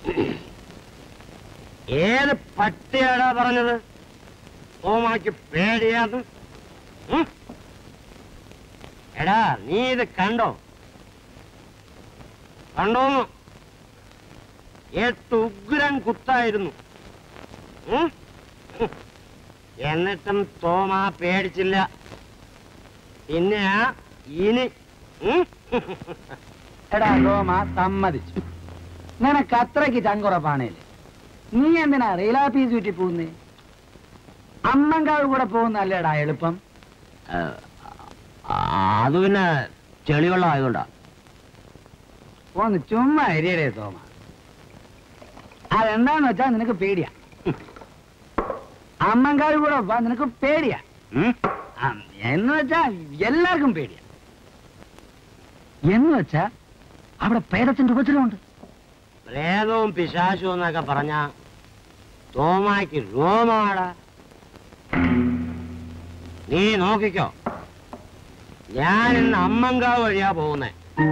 ഏത് പട്ടിയാടാ പറഞ്ഞത് ഓമാക്ക് പേടിയാന്ന് ഉം? എടാ നീ ഇത് കണ്ടോ കണ്ടോന്നു എട്ട് ഉഗ്രൻ കുത്തായിരുന്നു ഉം? എന്നിട്ടും തോമ പേടിച്ചില്ല പിന്നെ ഇനി ഉം? എടാ റോമ സമ്മതിച്ചു നിനക്ക് അത്രയ്ക്ക് ചങ്കുറപ്പാണേല് നീ എന്തിനാ റെയിലാപ്പീസ് ചുറ്റി പോകുന്നേ അമ്മങ്കാവ് കൂടെ പോകുന്നല്ലേടാ എളുപ്പം ആ, അത് പിന്നെ ചെളിവെള്ളം ആയതുകൊണ്ടാ പോന്ന് ചുമ്മാ എരിയടേ തോമ അതെന്താന്ന് വെച്ചാ നിനക്ക് പേടിയാ അമ്മങ്കാവ് കൂടെ പോ നിനക്ക് പേടിയാ ഉം? ആ, എന്ന് വെച്ചാ എല്ലാവർക്കും പേടിയാ എന്ന് വെച്ചാ അവിടെ പേടത്തിന്റെ ഉപദ്രവമുണ്ട് പ്രേതവും പിശാചും എന്നൊക്കെ പറഞ്ഞ തോമാക്ക് രോമാടാ നീ നോക്കിക്കോ ഞാൻ ഇന്ന് അമ്മങ്കാവ് വഴിയാ പോകുന്നേ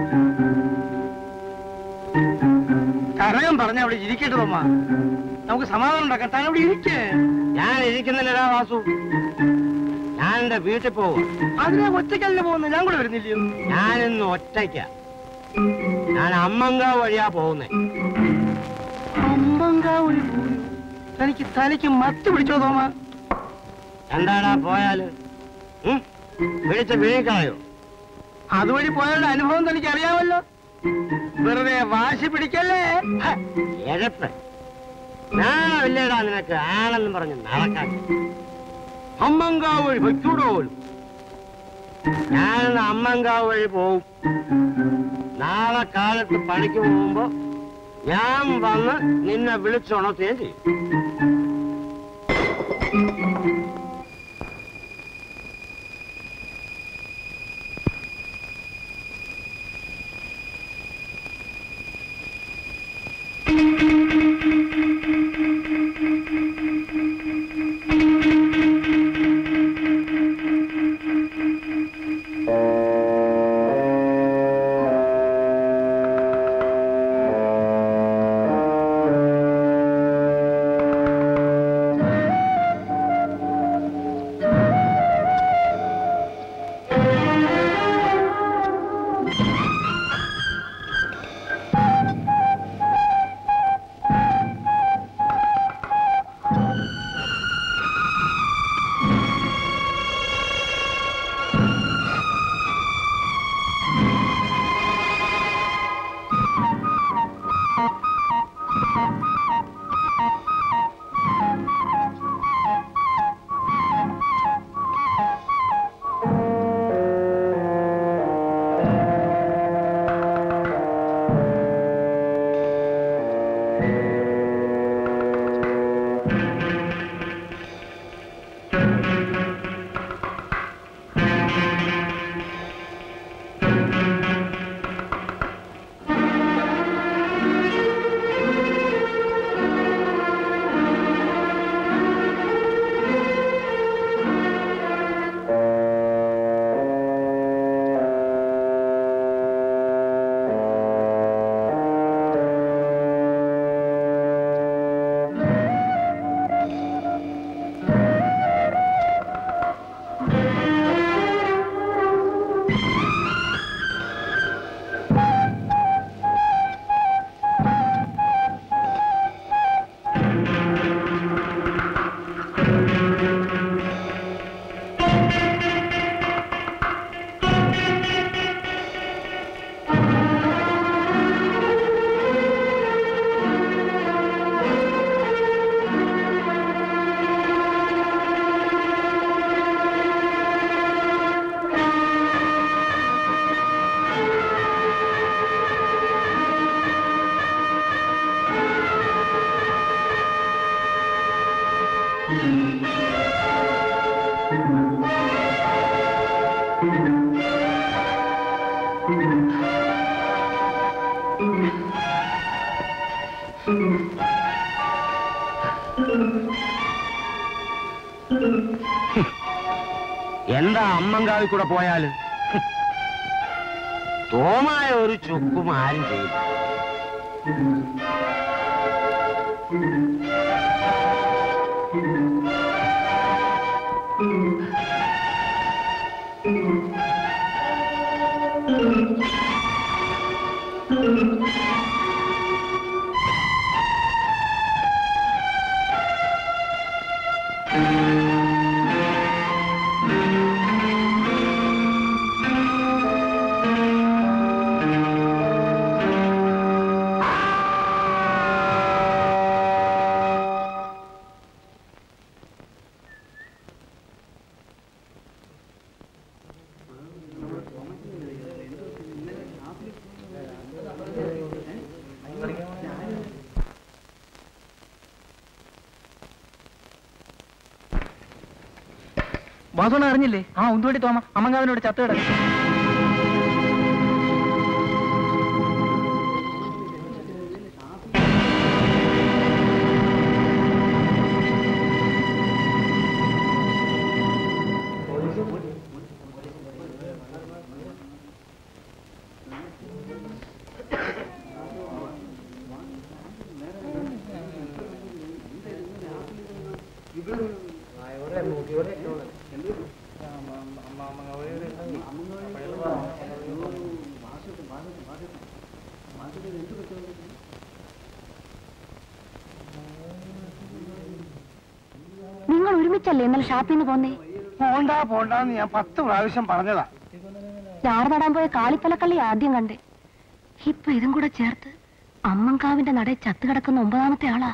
കരകം പറഞ്ഞ അവിടെ ഇരിക്കട്ടെ തോമ നമുക്ക് സമാധാനം ഉണ്ടാക്കാം താൻ അവിടെ ഇരിക്കേ ഞാൻ ഇരിക്കുന്നില്ലടാ വാസു ഞാൻ എന്റെ വീട്ടിൽ പോകും അതിനെ ഒറ്റക്കല്ലേ പോകുന്നത് ഞാൻ കൂടെ വരുന്നില്ലയോ ഞാൻ ഇന്ന് ഒറ്റയ്ക്ക ഞാൻ അമ്മങ്കാവ് വഴിയാ പോകുന്നേ അമ്പങ്കാവൊരു തനിക്ക് തലയ്ക്ക് മത്ത് പിടിച്ചോ തോമ എന്താടാ പോയാല് ഉം? പിടിച്ച് വീഴിക്കളയോ അതുവഴി പോയാലുള്ള അനുഭവം തനിക്ക് അറിയാമല്ലോ വെറുതെ വാശി പിടിക്കല്ലേ ഹ, എഴപ്പ് ഞാനില്ലേടാ നിനക്ക് ആണെന്ന് പറഞ്ഞ് നടക്കാൻ അമ്മങ്കാവ് വഴി വെക്കൂടോ പോലും ഞാനിന്ന് അമ്മങ്കാവ് വഴി പോവും നാളെ കാലത്ത് പണിക്ക് പോകുമ്പോ ഞാൻ വന്ന് നിന്നെ വിളിച്ചുണർത്തുകയും ചെയ്യും എന്താ അമ്മങ്കാവിൽ കൂടെ പോയാല് തോമായ ഒരു ചുക്കും ആരും ചെയ്യും വാസോണ അറിഞ്ഞില്ലേ ആ ഉന്തുവടി തോമ അമ്മങ്കാവിനോട് ചത്ത് കിടക്കും നിങ്ങൾ ഒരുമിച്ചല്ലേ ഇന്നലെ ഷാപ്പിൽ നിന്ന് പോന്നേ പോണ്ട പോണ്ടെന്ന് ഞാൻ പത്ത് പ്രാവശ്യം പറഞ്ഞതാ ഞാറ് നടാൻ പോയ കാളിപ്പലക്കള്ളി ആദ്യം കണ്ടേ ഇപ്പൊ ഇതും കൂടെ ചേർത്ത് അമ്മങ്കാവിന്റെ നടയിൽ ചത്തു കിടക്കുന്ന ഒമ്പതാമത്തെ ആളാ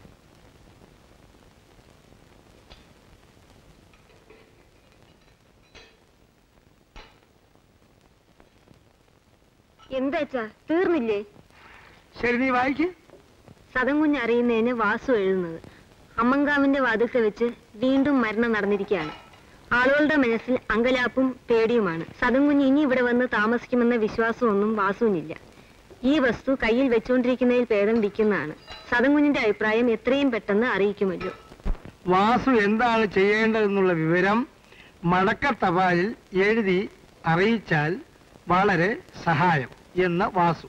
എന്താച്ചാ തീർന്നില്ലേ ശരി നീ വായിക്ക് സതംകുഞ്ഞ് അറിയുന്നതിന് വാസു എഴുതുന്നത് അമ്മങ്കാവിന്റെ വാതിൽക്കൽ വെച്ച് വീണ്ടും മരണം നടന്നിരിക്കുകയാണ് ആളുകളുടെ മനസ്സിൽ അങ്കലാപ്പും പേടിയുമാണ് സതംകുഞ്ഞ് ഇനി ഇവിടെ വന്ന് താമസിക്കുമെന്ന വിശ്വാസമൊന്നും വാസുവിനില്ല ഈ വസ്തു കയ്യിൽ വെച്ചുകൊണ്ടിരിക്കുന്നതിൽ ഭേദം വിൽക്കുന്നതാണ് സതംകുഞ്ഞിന്റെ അഭിപ്രായം എത്രയും പെട്ടെന്ന് അറിയിക്കുമല്ലോ വാസു എന്താണ് ചെയ്യേണ്ടതെന്നുള്ള വിവരം മടക്ക തപാലിൽ എഴുതി അറിയിച്ചാൽ വളരെ സഹായം എന്ന വാസു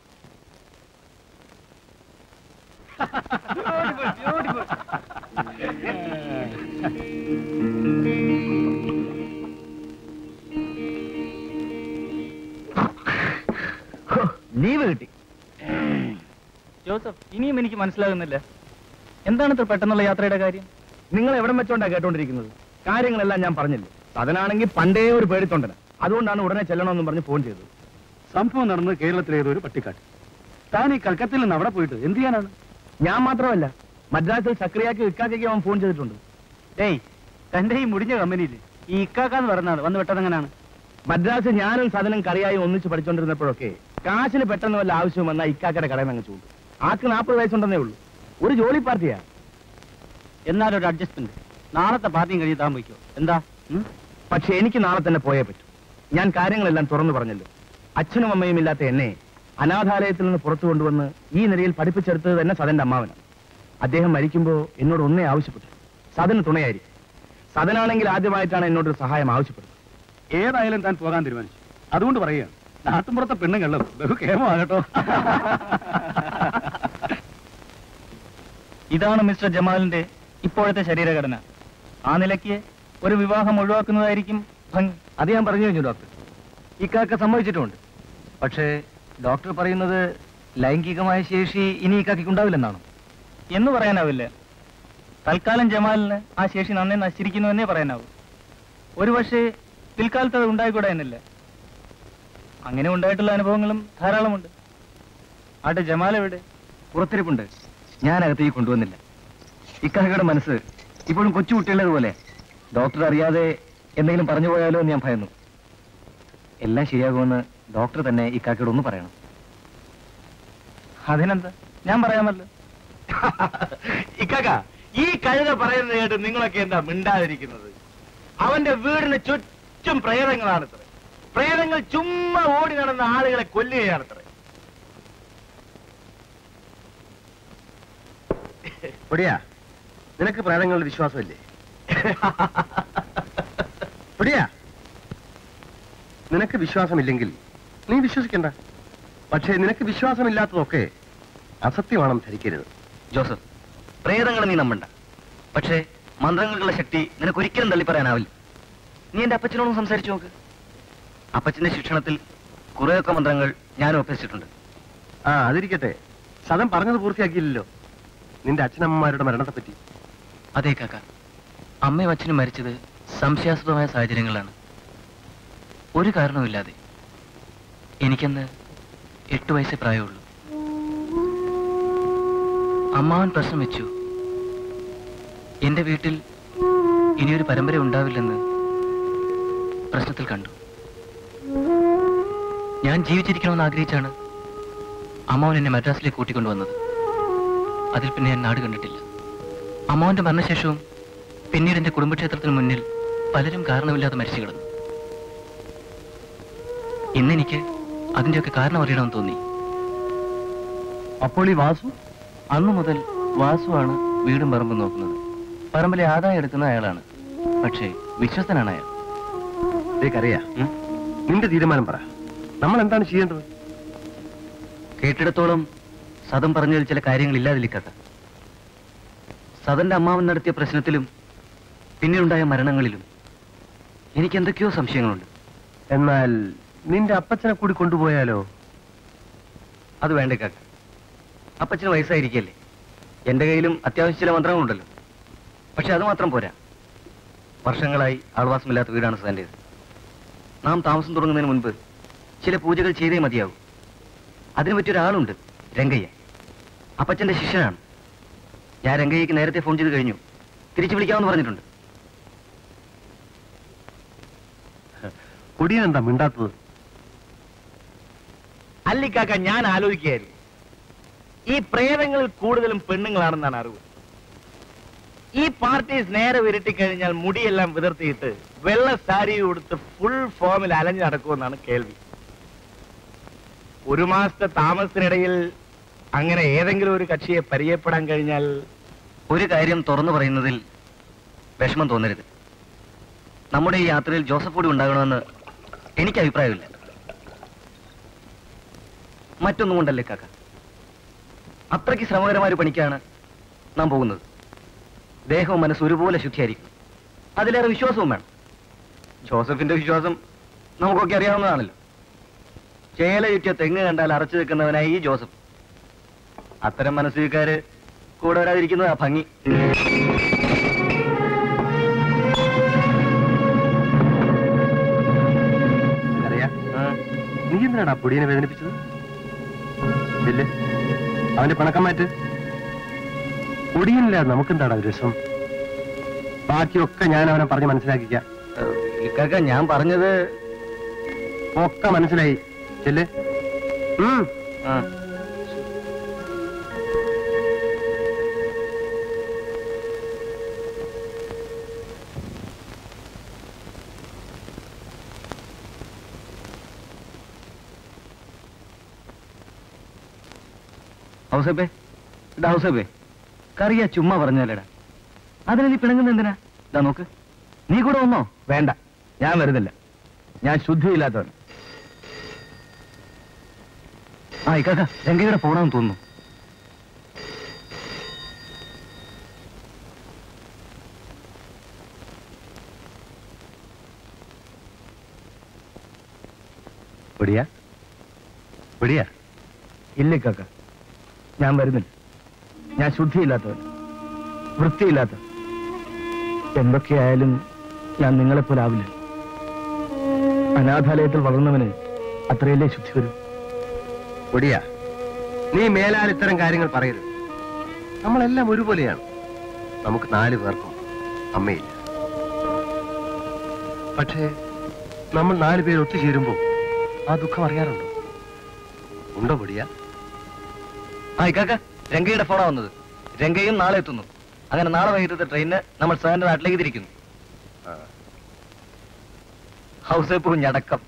ലീവ് കിട്ടി ജോസഫ് ഇനിയും എനിക്ക് മനസ്സിലാകുന്നില്ല എന്താണ് ഇത്ര പെട്ടെന്നുള്ള യാത്രയുടെ കാര്യം നിങ്ങൾ എവിടം വെച്ചോണ്ടാ കേട്ടോണ്ടിരിക്കുന്നത് കാര്യങ്ങളെല്ലാം ഞാൻ പറഞ്ഞില്ലേ അതിനാണെങ്കിൽ പണ്ടേ ഒരു പേടിത്തൊണ്ടന അതുകൊണ്ടാണ് ഉടനെ ചെല്ലണമെന്നും പറഞ്ഞ് ഫോൺ ചെയ്തത് സംഭവം നടന്നത് കേരളത്തിലെ ഏതോ ഒരു പട്ടിക്കാട്ട് താൻ ഈ കൽക്കത്തയിൽ നിന്ന് അവിടെ പോയിട്ട് എന്ത് ചെയ്യാനാണ് ഞാൻ മാത്രമല്ല മദ്രാസിൽ സക്രിയാക്കി ഇക്കാക്കയ്ക്ക് അവൻ ഫോൺ ചെയ്തിട്ടുണ്ട് ഏയ് തന്റെ ഈ മുടിഞ്ഞ കമ്പനിയിൽ ഈ ഇക്കാക്കാന്ന് പറഞ്ഞാൽ വന്ന് വിട്ടതെങ്ങനെയാണ് മദ്രാസ് ഞാനും സദനം കറിയായി ഒന്നിച്ച് പഠിച്ചോണ്ടിരുന്നപ്പോഴൊക്കെ കാശിന് പെട്ടെന്ന് വല്ല ആവശ്യം വന്നാൽ ഇക്കാക്കയുടെ കടയിൽ നിന്ന് ചൂണ്ടു ആക്ക് നാൽപ്പത് വയസ്സുണ്ടെന്നേ ഉള്ളൂ ഒരു ജോലി പാർട്ടിയാ എന്നാലും ഒരു അഡ്ജസ്റ്റ്മെന്റ് നാളത്തെ പാർട്ടിയും കഴിഞ്ഞ് താൻ പോയിക്കോ എന്താ ഉം? പക്ഷെ എനിക്ക് നാളെ തന്നെ പോയേ പറ്റൂ ഞാൻ കാര്യങ്ങളെല്ലാം തുറന്നു പറഞ്ഞല്ലോ അച്ഛനും അമ്മയും ഇല്ലാത്ത എന്നെ അനാഥാലയത്തിൽ നിന്ന് പുറത്തു കൊണ്ടുവന്ന് ഈ നിലയിൽ പഠിപ്പിച്ചെടുത്തത് തന്നെ സദന്റെ അമ്മാവനാണ് അദ്ദേഹം മരിക്കുമ്പോൾ എന്നോട് ഒന്നേ ആവശ്യപ്പെട്ടു സദന് തുണയായിരിക്കും സദനാണെങ്കിൽ ആദ്യമായിട്ടാണ് എന്നോടൊരു സഹായം ആവശ്യപ്പെടുന്നത് ഏതായാലും താൻ പോകാൻ തീരുമാനിച്ചു അതുകൊണ്ട് പറയുക നാട്ടുമ്പുറത്തെ പെണ്ണുങ്ങളും ബഹു കേമമാകട്ടോ ഇതാണ് മിസ്റ്റർ ജമാലിന്റെ ഇപ്പോഴത്തെ ശരീരഘടന ആ നിലയ്ക്ക് ഒരു വിവാഹം ഒഴിവാക്കുന്നതായിരിക്കും ഭംഗി അത് ഞാൻ പറഞ്ഞു കഴിഞ്ഞു ഡോക്ടർ ഇക്കാക്ക സമ്മതിച്ചിട്ടുമുണ്ട് പക്ഷേ ഡോക്ടർ പറയുന്നത് ലൈംഗികമായ ശേഷി ഇനി ഇക്കാക്കയ്ക്ക് ഉണ്ടാവില്ലെന്നാണോ എന്ന് പറയാനാവില്ല തൽക്കാലം ജമാലിന് ആ ശേഷി നന്നേ നശിച്ചിരിക്കുന്നുവെന്നേ പറയാനാവൂ ഒരു പക്ഷേ പിൽക്കാലത്ത് അത് ഉണ്ടായിക്കൂടാ എന്നില്ല അങ്ങനെ ഉണ്ടായിട്ടുള്ള അനുഭവങ്ങളും ധാരാളമുണ്ട് ആട്ടെ ജമാൽ എവിടെ പുറത്തിരിപ്പുണ്ട് ഞാൻ അകത്തേക്ക് കൊണ്ടുവന്നില്ല ഇക്കാക്കയുടെ മനസ്സ് ഇപ്പോഴും കൊച്ചു കുട്ടികളേതുപോലെ ഡോക്ടർ അറിയാതെ എന്തെങ്കിലും പറഞ്ഞു പോയാലോ എന്ന് ഞാൻ ഭയന്നു എല്ലാം ശരിയാകുമെന്ന് ഡോക്ടർ തന്നെ ഇക്കാക്കയോട് ഒന്ന് പറയണം അതിനെന്താ ഞാൻ പറയാമല്ലോ ഇക്കാക്ക ഈ കഴുത പറയുന്നത് കേട്ട് നിങ്ങളൊക്കെ എന്താ മിണ്ടാതിരിക്കുന്നത് അവന്റെ വീടിന് ചുറ്റും പ്രേതങ്ങളാണത്രേ പ്രേതങ്ങൾ ചുമ്മാ ഓടി നടന്ന ആളുകളെ കൊല്ലുകയാണത്രേ പൊടിയാ നിനക്ക് പ്രേതങ്ങളുടെ വിശ്വാസമില്ലേ പൊടിയാ നിനക്ക് വിശ്വാസമില്ലെങ്കിൽ നീ വിശ്വസിക്കണ്ട പക്ഷേ നിനക്ക് വിശ്വാസമില്ലാത്തതൊക്കെ അസത്യമാണെന്ന് ധരിക്കരുത് ജോസഫ് പ്രേതങ്ങളെ നീ നമ്പണ്ട പക്ഷേ മന്ത്രങ്ങൾക്കുള്ള ശക്തി നിനക്ക് ഒരിക്കലും തള്ളിപ്പറയാനാവില്ല നീ എന്റെ അപ്പച്ചനോടും സംസാരിച്ചു നോക്ക് അപ്പച്ചന്റെ ശിക്ഷണത്തിൽ കുറെയൊക്കെ മന്ത്രങ്ങൾ ഞാനും ഒപ്പിച്ചിട്ടുണ്ട് ആ അതിരിക്കട്ടെ സദൻ പറഞ്ഞത് പൂർത്തിയാക്കിയില്ലല്ലോ നിന്റെ അച്ഛനമ്മമാരുടെ മരണത്തെ പറ്റി അതെ കാക്ക അമ്മയും അച്ഛനും മരിച്ചത് സംശയാസ്പദമായ സാഹചര്യങ്ങളാണ് ഒരു കാരണവുമില്ലാതെ എനിക്കന്ന് എട്ട് വയസ്സേ പ്രായമുള്ളൂ അമ്മാവൻ പ്രശ്നം വെച്ചു എന്റെ വീട്ടിൽ ഇനിയൊരു പരമ്പര ഉണ്ടാവില്ലെന്ന് പ്രശ്നത്തിൽ കണ്ടു ഞാൻ ജീവിച്ചിരിക്കണമെന്ന് ആഗ്രഹിച്ചാണ് അമ്മാവൻ എന്നെ മദ്രാസിലേക്ക് കൂട്ടിക്കൊണ്ടുവന്നത് അതിൽ പിന്നെ ഞാൻ നാട് കണ്ടിട്ടില്ല അമ്മാവന്റെ മരണശേഷവും പിന്നീട് എന്റെ കുടുംബക്ഷേത്രത്തിന് മുന്നിൽ പലരും കാരണമില്ലാതെ മരിച്ചു കിടന്നു ഇന്നെനിക്ക് അതിന്റെയൊക്കെ കാരണം അറിയണമെന്ന് തോന്നി അപ്പോൾ ഈ വാസു അന്നു മുതൽ വാസുവാണ് വീടും പറമ്പും നോക്കുന്നത് പറമ്പിലെ ആദായം എടുക്കുന്ന അയാളാണ് പക്ഷേ വിശ്വസ്തനാണ് അയാൾ ഇതേക്കറിയാ നിന്റെ തീരുമാനം പറ നമ്മൾ എന്താണ് ചെയ്യേണ്ടത് കേട്ടിടത്തോളം സദം പറഞ്ഞതിൽ ചില കാര്യങ്ങൾ ഇല്ലാതിരിക്കത്ത സദന്റെ അമ്മാവൻ നടത്തിയ പ്രശ്നത്തിലും പിന്നീടുണ്ടായ മരണങ്ങളിലും എനിക്ക് എന്തൊക്കെയോ സംശയങ്ങളുണ്ട് എന്നാൽ നിന്റെ അപ്പച്ചനെ കൂടി കൊണ്ടുപോയാലോ അത് വേണ്ട കാക്ക അപ്പച്ചന് വയസ്സായിരിക്കല്ലേ എന്റെ കയ്യിലും അത്യാവശ്യം ചില മന്ത്രങ്ങളുണ്ടല്ലോ പക്ഷെ അത് മാത്രം പോരാ വർഷങ്ങളായി ആൾവാസമില്ലാത്ത വീടാണ് സദന്റേത് നാം താമസം തുടങ്ങുന്നതിന് മുൻപ് ചില പൂജകൾ ചെയ്തേ മതിയാവും അതിനു പറ്റിയൊരാളുണ്ട് രംഗയ്യ അപ്പച്ചന്റെ ശിഷ്യനാണ് ഞാൻ രംഗയ്യക്ക് നേരത്തെ ഫോൺ ചെയ്ത് കഴിഞ്ഞു തിരിച്ചു വിളിക്കാമെന്ന് പറഞ്ഞിട്ടുണ്ട് കൊടിയൻ എന്താ മിണ്ടാത്തത് അല്ലിക്കാക്ക ഞാൻ ആലോചിക്കുകയായിരുന്നു ഈ പ്രേതങ്ങളിൽ കൂടുതലും പെണ്ണുങ്ങളാണെന്നാണ് അറിവ് ഈ പാർട്ടീസ് നേരെ വിരട്ടിക്കഴിഞ്ഞാൽ മുടിയെല്ലാം വിതർത്തിയിട്ട് വെള്ള സാരി ഉടുത്ത് ഫുൾ ഫോമിൽ അലഞ്ഞു നടക്കുമെന്നാണ് കേൾവി ഒരു മാസത്തെ താമസത്തിനിടയിൽ അങ്ങനെ ഏതെങ്കിലും ഒരു കക്ഷിയെ പരിചയപ്പെടാൻ കഴിഞ്ഞാൽ ഒരു കാര്യം തുറന്നു പറയുന്നതിൽ വിഷമം തോന്നരുത് നമ്മുടെ ഈ യാത്രയിൽ ജോസഫ് കൂടി ഉണ്ടാകണമെന്ന് എനിക്ക് അഭിപ്രായമില്ല മറ്റൊന്നും കൊണ്ടല്ലേ കാക്ക അത്രയ്ക്ക് ശ്രമകരമായ ഒരു പണിക്കാണ് നാം പോകുന്നത് ദേഹവും മനസ്സും ഒരുപോലെ ശുദ്ധിയായിരിക്കും അതിലേറെ വിശ്വാസവും വേണം ജോസഫിന്റെ വിശ്വാസം നമുക്കൊക്കെ അറിയാവുന്നതാണല്ലോ ചേല ചുറ്റിയ തെങ്ങ് കണ്ടാൽ അറച്ചു നിൽക്കുന്നവനായി ഈ ജോസഫ് അത്തരം മനസ്സുകാര് കൂടെ വരാതിരിക്കുന്നതാ ഭംഗി അറിയാ ആ, നീ എന്തിനാടാ പൊടിയനെ വേദനിപ്പിച്ചത് ഇല്ലേ അവന്റെ പണക്കം മാറ്റ് പൊടിയനില്ല നമുക്കെന്താടാ ഒരു രസം ബാക്കിയൊക്കെ ഞാൻ അവനെ പറഞ്ഞ് മനസ്സിലാക്കിക്കാം ഏഹ്, ഇക്കാക്ക ഞാൻ പറഞ്ഞത് ഒക്കെ മനസ്സിലായി ചെല്ല് ഉം. ആ, ഹൗസപ്പേ ഇതാ ഹൗസപ്പേ കറിയാ ചുമ്മാ പറഞ്ഞല്ലേടാ അതിന് നീ പിണങ്ങുന്ന എന്തിനാ ഇതാ നോക്ക് നീ കൂടെ വന്നോ വേണ്ട ഞാൻ വരുന്നില്ല ഞാൻ ശുദ്ധിയില്ലാത്തവൻ ആ ഇക്കാക്ക രംഗയുടെ പോണെന്ന് തോന്നുന്നു പൊടിയാ പൊടിയാ ഇല്ല കാക്ക ഞാൻ വരുന്നില്ല ഞാൻ ശുദ്ധിയില്ലാത്തവൻ വൃത്തിയില്ലാത്ത എന്തൊക്കെയായാലും ഞാൻ നിങ്ങളെപ്പോലെ ആവില്ല അനാഥാലയത്തിൽ വളർന്നവന് അത്രയല്ലേ ശുദ്ധി വരും പൊടിയാ നീ മേലാൽ ഇത്തരം കാര്യങ്ങൾ പറയരുത് നമ്മളെല്ലാം ഒരുപോലെയാണ് നമുക്ക് നാല് പേർക്കും അമ്മയില്ല പക്ഷേ നമ്മൾ നാല് പേര് ഒത്തുചേരുമ്പോൾ ആ ദുഃഖം അറിയാറുണ്ടോ ഉണ്ടോ പൊടിയാ ആ ഇക്കാക്ക രംഗയുടെ ഫോണാ വന്നത് രംഗയും നാളെ എത്തുന്നു അങ്ങനെ നാളെ വൈകിട്ടത്തെ ട്രെയിനിന് നമ്മൾ സാറിന്റെ നാട്ടിലേക്ക് തിരിക്കുന്നു ഹൗസ് പൂഞ്ഞടക്കം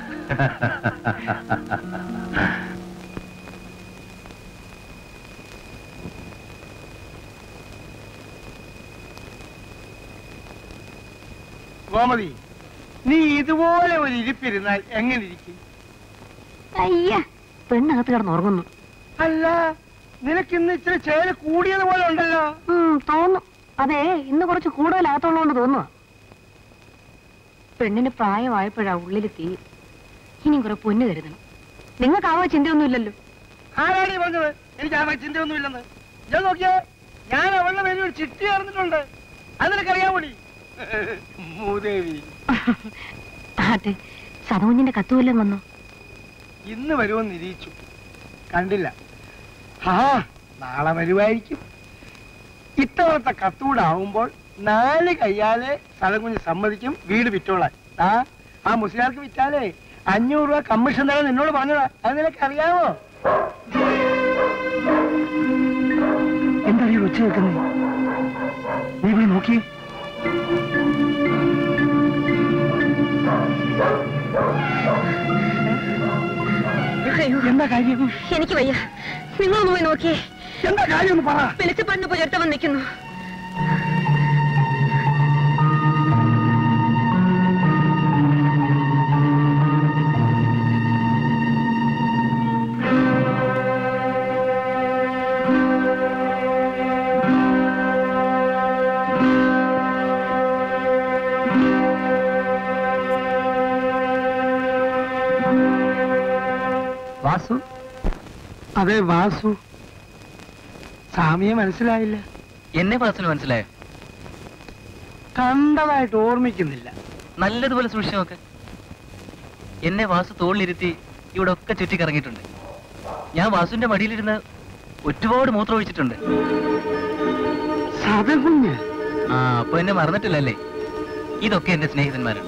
ഗോമതി നീ ഇതുപോലെ ഒരു ഇരിപ്പിരുന്നാൽ എങ്ങനെ ഇരിക്കും അയ്യ പെണ്ണകത്ത് കിടന്ന് ഉറങ്ങുന്നു അല്ല നിനക്ക് ഇന്ന് ഇച്ചിരി ചേര് കൂടിയത് പോലെ ഉണ്ടല്ലോ തോന്നും അതെ ഇന്ന് കുറച്ച് കൂടുതലാകത്തുള്ളതുകൊണ്ട് തോന്നുക പെണ്ണിന് പ്രായമായപ്പോഴാ ഉള്ളിൽ തീ ഇനിയും കുറെ പൊന്നു കരുതണം നിങ്ങൾക്ക് ആവാ ചിന്തയൊന്നുമില്ലല്ലോ ആരാണ് ഈ പറഞ്ഞത് എനിക്ക് ആ ചിന്തയൊന്നുമില്ലെന്ന് ഞാൻ നോക്കിയേ ഞാൻ അവളുടെ പേരിൽ ഒരു ചിട്ടി ചേർന്നിട്ടുണ്ട് അത് നിനക്കറിയാൻ കൂടി മൂദേവി അതെ സതകുഞ്ഞിന്റെ കത്തുവല്ലം വന്നു ഇന്ന് വരുമെന്ന് നിരീക്ഷിച്ചു കണ്ടില്ല ആ നാളെ വരുമായിരിക്കും ഇത്തവണത്തെ കത്തൂടെ ആവുമ്പോൾ നാല് കയ്യാലെ സ്ഥലം കുഞ്ഞ് സമ്മതിക്കും വീട് വിറ്റോളാൻ ആ ആ മുസ്ലിയാർക്ക് വിറ്റാലേ അഞ്ഞൂറ് രൂപ കമ്മീഷൻ തരാൻ നിന്നോട് പറഞ്ഞതാ അത് നിനക്ക് അറിയാമോ എന്താണ് ഈ ഉച്ച വെക്കുന്നത് നീ പോയി നോക്കി അയ്യോ എന്താ കാര്യം എനിക്ക് വയ്യ നിങ്ങളൊന്ന് പോയി നോക്കിയേ എന്താ കാര്യം ഒന്ന് പറ വെളിച്ചപ്പാടിന് പുലർത്തവൻ നിൽക്കുന്നു വാസു അതെ വാസു സ്വാമിയെ മനസ്സിലായില്ല എന്നെ വാസന മനസ്സിലായോ കണ്ടതായിട്ട് ഓർമ്മിക്കുന്നില്ല നല്ലതുപോലെ സൂക്ഷിച്ചു നോക്ക് എന്നെ വാസു തോളിലിരുത്തി ഇവിടെ ഒക്കെ ചുറ്റിക്കറങ്ങിയിട്ടുണ്ട് ഞാൻ വാസുവിന്റെ മടിയിലിരുന്ന് ഒരുപാട് മൂത്രം ഒഴിച്ചിട്ടുണ്ട് സതകുഞ്ഞ് ആ അപ്പൊ എന്നെ മറന്നിട്ടില്ലല്ലേ ഇതൊക്കെ എന്റെ സ്നേഹിതന്മാരാണ്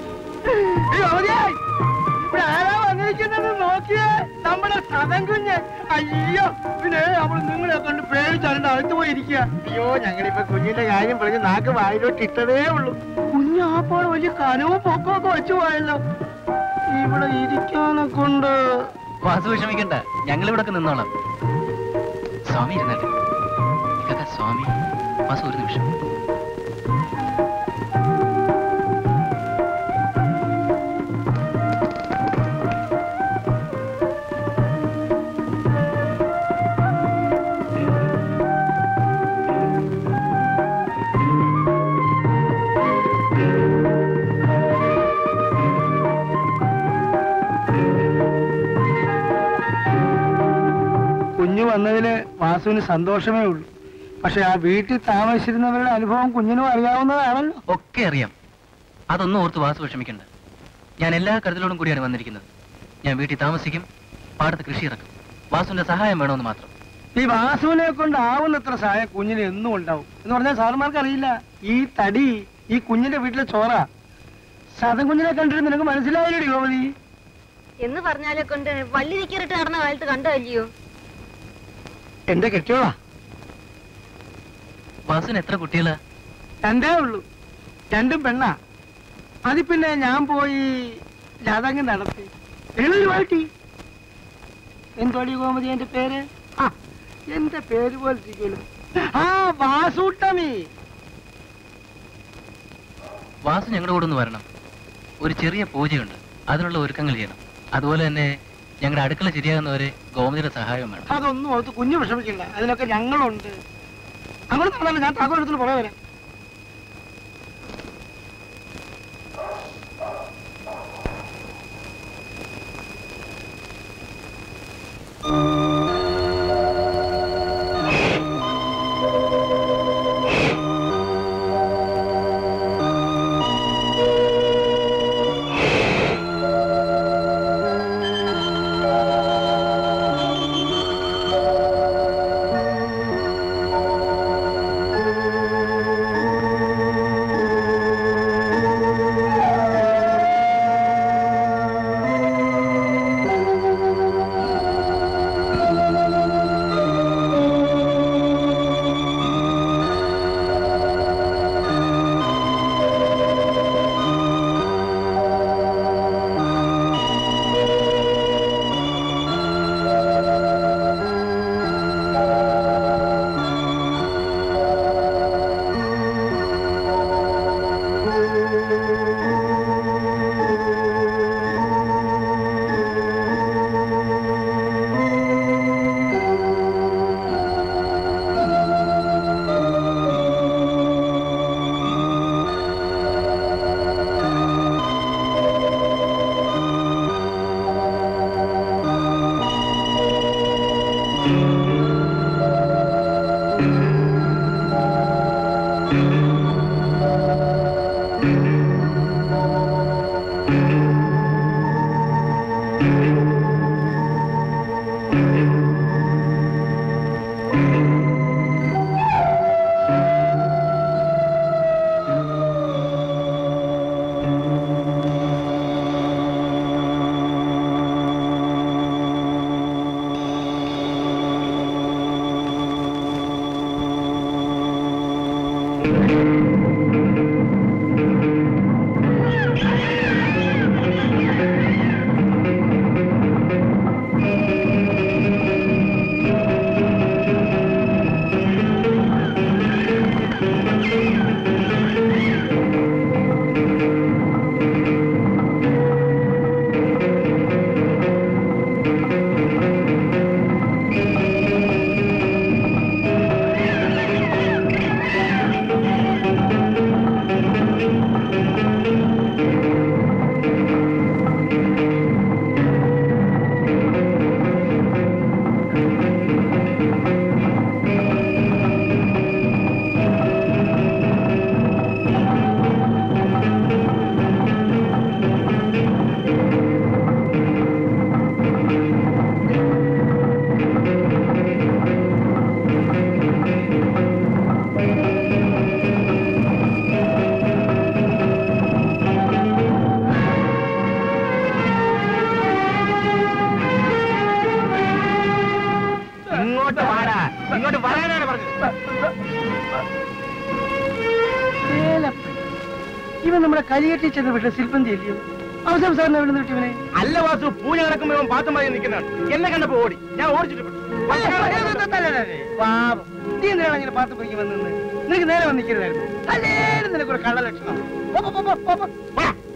ഇവിടെ ആരാ വന്നിരിക്കുന്നത് നോക്കിയേ നമ്മുടെ സതകുഞ്ഞ് അയ്യോ പിന്നെ അവൾ നിങ്ങളെ കണ്ട് പേടിച്ചാണ്ട് അടുത്ത് പോയിരിക്കുക അയ്യോ ഞങ്ങളിപ്പോ കുഞ്ഞിന്റെ കാര്യം പറഞ്ഞ് നാക്ക് വായിലോട്ട് ഇട്ടതേ ഉള്ളൂ കുഞ്ഞ് അപ്പോൾ വലിയ കനവും പൊക്കമൊക്കെ വെച്ചു പോയല്ലോ ഇവിടെ ഇരിക്കാനെ കൊണ്ട് വാസു വിഷമിക്കണ്ട ഞങ്ങൾ ഇവിടെ നിന്നോളാം സ്വാമി ഇരുന്നാട്ടെ ഇതൊക്കെ സ്വാമി വാസു ഒരു നിമിഷം കുഞ്ഞു വന്നതില് വാസുവിന് സന്തോഷമേ ഉള്ളൂ പക്ഷെ ആ വീട്ടിൽ താമസിച്ചിരുന്നവരുടെ അനുഭവം കുഞ്ഞിനും അറിയാവുന്നതാണല്ലോ ഒക്കെ അറിയാം അതൊന്നും ഓർത്ത് വാസു വിഷമിക്കണ്ട ഞാൻ എല്ലാ കരുതലോടും കൂടിയാണ് വന്നിരിക്കുന്നത് ഞാൻ വീട്ടിൽ താമസിക്കും പാടത്ത് കൃഷി ഇറക്കും വാസുവിന്റെ സഹായം വേണമെന്ന് മാത്രം ഈ വാസുവിനെ കൊണ്ട് ആവുന്നത്ര സഹായം കുഞ്ഞിന് എന്നും ഉണ്ടാവും എന്ന് പറഞ്ഞാൽ സാറുമാർക്ക് അറിയില്ല ഈ തടി ഈ കുഞ്ഞിന്റെ വീട്ടിലെ ചോറ സതം കുഞ്ഞിനെ കണ്ടിട്ട് നിനക്ക് മനസ്സിലായില്ലേ ഗോപതി എന്ന് പറഞ്ഞാലെ കൊണ്ട് വള്ളി നിക്കറിട്ട് നടന്ന കാലത്ത് കണ്ടതല്ലയോ എന്റെ കെട്ടിയോളാ വാസുവിന് എത്ര കുട്ടികളാ രണ്ടേ ഉള്ളൂ രണ്ടും പെണ്ണാ അത് പിന്നെ ഞാൻ പോയി ജാതകം നടത്തി എഴുതി വാട്ടി എന്തോടി ഗോമതി എന്റെ പേര് ആ എന്റെ പേര് പോലെ ഇരിക്കുമല്ലോ ആ വാസൂട്ടമി വാസു ഞങ്ങളുടെ കൂടെ ഒന്ന് വരണം ഒരു ചെറിയ പൂജയുണ്ട് അതിനുള്ള ഒരുക്കങ്ങൾ ചെയ്യണം അതുപോലെ തന്നെ ഞങ്ങളുടെ അടുക്കള ശരിയാകുന്നവരെ ഗോമതിയുടെ സഹായം വേണം അതൊന്നും ഓർത്ത് കുഞ്ഞു വിഷമിക്കില്ല അതിനൊക്കെ ഞങ്ങളുണ്ട് അങ്ങോട്ട് നടന്നാലും ഞാൻ താക്കോൽ എടുത്തിട്ട് പുറകെ വരാം ഇങ്ങോട്ട് വാടാ ഇങ്ങോട്ട് വരാനാണ് പറഞ്ഞത് വേലപ്പൻ. ഇവൻ നമ്മുടെ കലിയട്ടി ചെന്ന് വിട്ട ശില്പന്തി അല്ലയോ അവസാനം സാറിന് എവിടെ നിന്ന് ഇവനെ അല്ല വാസു പൂജ നടക്കുമ്പോ ഇവൻ പാത്തും പറയും നിൽക്കുന്നതാണ് എന്നെ കണ്ടപ്പോ ഓടി ഞാൻ ഓടിച്ചിട്ട് വിട്ടു. പാപം നീ എന്തിനാണ് ഇങ്ങനെ പാത്ത് പിടിക്കും വന്നത് നിനക്ക് നേരെ വന്നിരിക്കരുതായിരുന്നു അല്ലേലും നിനക്കൊരു കള്ള ലക്ഷണം പോ, പോ, പോ, പോ, പോ. വാ.